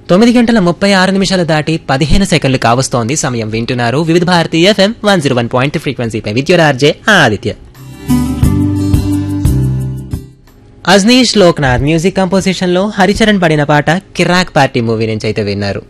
తొమ్మిది గంటల ముప్పై ఆరు నిమిషాలు దాటి పదిహేను సెకండ్లు కావస్తోంది సమయం వింటున్నారు Vividha Bharati FM one zero one point ఫ్రీక్వెన్సీపై విద్యురార్జే ఆదిత్య అజ్నీష్ లోక్నాథ్ మ్యూజిక్ కంపోజిషన్ లో హరిచరణ్ పడిన పాట కిరాక్ పార్టీ మూవీ నుంచి అయితే విన్నారు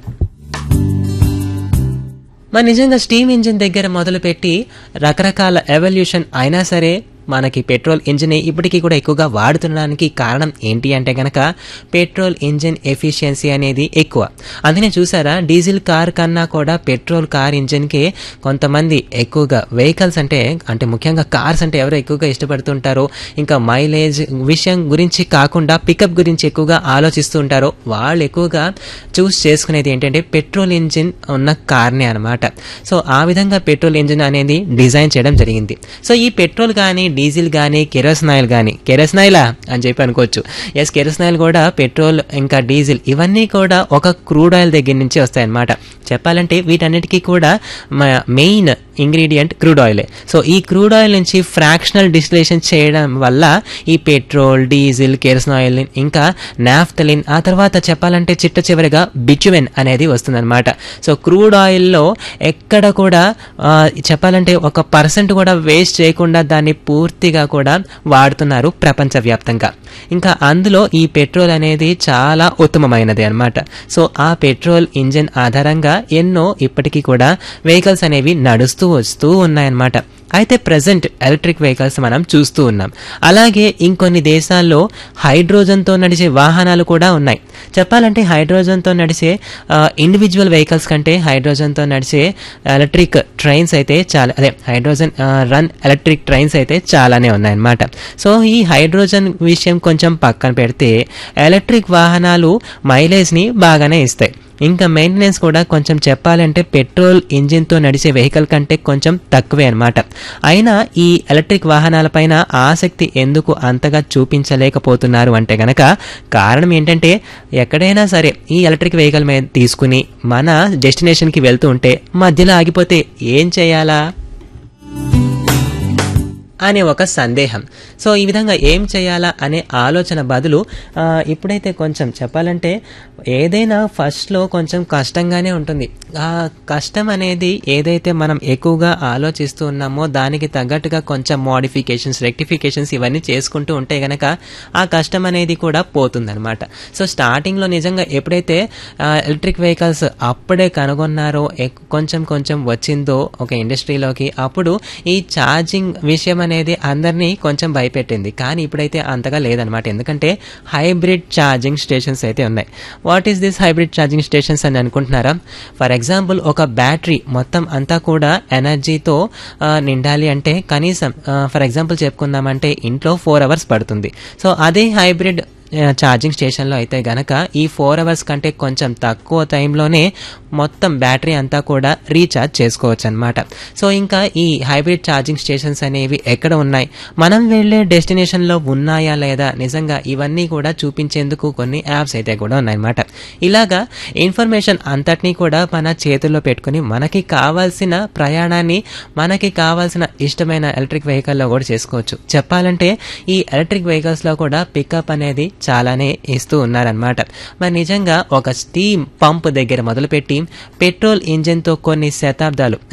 మరి నిజంగా స్టీమ్ ఇంజిన్ దగ్గర మొదలుపెట్టి రకరకాల ఎవల్యూషన్ అయినా సరే మనకి పెట్రోల్ ఇంజిన్ ఇప్పటికీ కూడా ఎక్కువగా వాడుతుండడానికి కారణం ఏంటి అంటే గనక పెట్రోల్ ఇంజిన్ ఎఫిషియన్సీ అనేది ఎక్కువ అందుకనే చూసారా డీజిల్ కార్ కన్నా కూడా పెట్రోల్ కార్ ఇంజిన్కి కొంతమంది ఎక్కువగా వెహికల్స్ అంటే అంటే ముఖ్యంగా కార్స్ అంటే ఎవరు ఎక్కువగా ఇష్టపడుతుంటారో ఇంకా మైలేజ్ విషయం గురించి కాకుండా పికప్ గురించి ఎక్కువగా ఆలోచిస్తూ ఉంటారో వాళ్ళు ఎక్కువగా చూస్ చేసుకునేది ఏంటంటే పెట్రోల్ ఇంజిన్ ఉన్న కార్నే అనమాట సో ఆ విధంగా పెట్రోల్ ఇంజిన్ అనేది డిజైన్ చేయడం జరిగింది సో ఈ పెట్రోల్ కానీ డీజిల్ కానీ కెరోసినాయిల్ కానీ కెరోసినాయిలా అని చెప్పి అనుకోవచ్చు ఎస్ కెరోసినాయిల్ కూడా పెట్రోల్ ఇంకా డీజిల్ ఇవన్నీ కూడా ఒక క్రూడ్ ఆయిల్ దగ్గర నుంచి వస్తాయన్నమాట చెప్పాలంటే వీటన్నిటికీ కూడా మెయిన్ ఇంగ్రీడియంట్ క్రూడ్ ఆయిలే సో ఈ క్రూడ్ ఆయిల్ నుంచి ఫ్రాక్షనల్ డిస్టిలేషన్ చేయడం వల్ల ఈ పెట్రోల్ డీజిల్ కెరసనాయిల్ ఇంకా నాఫ్తలిన్ ఆ తర్వాత చెప్పాలంటే చిట్ట చివరిగా బిచుమెన్ అనేది వస్తుందన్నమాట సో క్రూడ్ ఆయిల్లో ఎక్కడ కూడా ఆ, చెప్పాలంటే ఒక పర్సెంట్ కూడా వేస్ట్ చేయకుండా దాన్ని పూర్తిగా కూడా వాడుతున్నారు ప్రపంచవ్యాప్తంగా ఇంకా అందులో ఈ పెట్రోల్ అనేది చాలా ఉత్తమమైనది అన్నమాట సో ఆ పెట్రోల్ ఇంజిన్ ఆధారంగా ఎన్నో ఇప్పటికీ కూడా వెహికల్స్ అనేవి నడుస్తూ వస్తూ ఉన్నాయన్నమాట అయితే ప్రజెంట్ ఎలక్ట్రిక్ వెహికల్స్ మనం చూస్తూ ఉన్నాం అలాగే ఇంకొన్ని దేశాల్లో హైడ్రోజన్తో నడిచే వాహనాలు కూడా ఉన్నాయి చెప్పాలంటే హైడ్రోజన్తో నడిచే ఇండివిజువల్ వెహికల్స్ కంటే హైడ్రోజన్తో నడిచే ఎలక్ట్రిక్ ట్రైన్స్ అయితే చాలా అదే హైడ్రోజన్ రన్ ఎలక్ట్రిక్ ట్రైన్స్ అయితే చాలానే ఉన్నాయన్నమాట సో ఈ హైడ్రోజన్ విషయం కొంచెం పక్కన పెడితే ఎలక్ట్రిక్ వాహనాలు మైలేజ్ని బాగానే ఇస్తాయి ఇంకా మెయింటెనెన్స్ కూడా కొంచెం చెప్పాలంటే పెట్రోల్ ఇంజిన్తో నడిచే వెహికల్ కంటే కొంచెం తక్కువే అనమాట అయినా ఈ ఎలక్ట్రిక్ వాహనాలపైన ఆసక్తి ఎందుకు అంతగా చూపించలేకపోతున్నారు అంటే గనక కారణం ఏంటంటే ఎక్కడైనా సరే ఈ ఎలక్ట్రిక్ వెహికల్ మీద తీసుకుని మన డెస్టినేషన్కి వెళ్తూ ఉంటే మధ్యలో ఆగిపోతే ఏం చేయాలా అనే ఒక సందేహం సో ఈ విధంగా ఏం చేయాలా అనే ఆలోచన బదులు ఆ, ఇప్పుడైతే కొంచెం చెప్పాలంటే ఏదైనా ఫస్ట్లో కొంచెం కష్టంగానే ఉంటుంది ఆ కష్టం అనేది ఏదైతే మనం ఎక్కువగా ఆలోచిస్తూ ఉన్నామో దానికి తగ్గట్టుగా కొంచెం మోడిఫికేషన్స్ రెక్టిఫికేషన్స్ ఇవన్నీ చేసుకుంటూ ఉంటే గనక ఆ కష్టం అనేది కూడా పోతుందన్నమాట సో స్టార్టింగ్లో నిజంగా ఎప్పుడైతే ఎలక్ట్రిక్ వెహికల్స్ అప్పుడే కనుగొన్నారో ఎక్- కొంచెం కొంచెం వచ్చిందో ఒక ఇండస్ట్రీలోకి అప్పుడు ఈ ఛార్జింగ్ విషయం అనేది అందరినీ కొంచెం భయపెట్టింది కానీ ఇప్పుడైతే అంతగా లేదనమాట ఎందుకంటే హైబ్రిడ్ ఛార్జింగ్ స్టేషన్స్ అయితే ఉన్నాయి what is this hybrid charging stations అని అనుకుంటున్నారా ఫర్ ఎగ్జాంపుల్ ఒక బ్యాటరీ మొత్తం అంతా కూడా ఎనర్జీతో నిండాలి అంటే కనీసం ఫర్ ఎగ్జాంపుల్ చెప్పుకుందామంటే ఇంట్లో ఫోర్ అవర్స్ పడుతుంది సో అదే హైబ్రిడ్ ఛార్జింగ్ స్టేషన్లో అయితే గనక ఈ ఫోర్ అవర్స్ కంటే కొంచెం తక్కువ టైంలోనే మొత్తం బ్యాటరీ అంతా కూడా రీఛార్జ్ చేసుకోవచ్చు అనమాట సో ఇంకా ఈ హైబ్రిడ్ ఛార్జింగ్ స్టేషన్స్ అనేవి ఎక్కడ ఉన్నాయి మనం వెళ్ళే డెస్టినేషన్లో ఉన్నాయా లేదా నిజంగా ఇవన్నీ కూడా చూపించేందుకు కొన్ని యాప్స్ అయితే కూడా ఉన్నాయన్నమాట ఇలాగా ఇన్ఫర్మేషన్ అంతటినీ కూడా మన చేతుల్లో పెట్టుకుని మనకి కావాల్సిన ప్రయాణాన్ని మనకి కావాల్సిన ఇష్టమైన ఎలక్ట్రిక్ వెహికల్లో కూడా చేసుకోవచ్చు చెప్పాలంటే ఈ ఎలక్ట్రిక్ వెహికల్స్లో కూడా పికప్ అనేది చాలానే ఇస్తూ ఉన్నారనమాట మరి నిజంగా ఒక స్టీమ్ పంప్ దగ్గర మొదలుపెట్టి పెట్రోల్ ఇంజిన్తో కొన్ని శతాబ్దాలు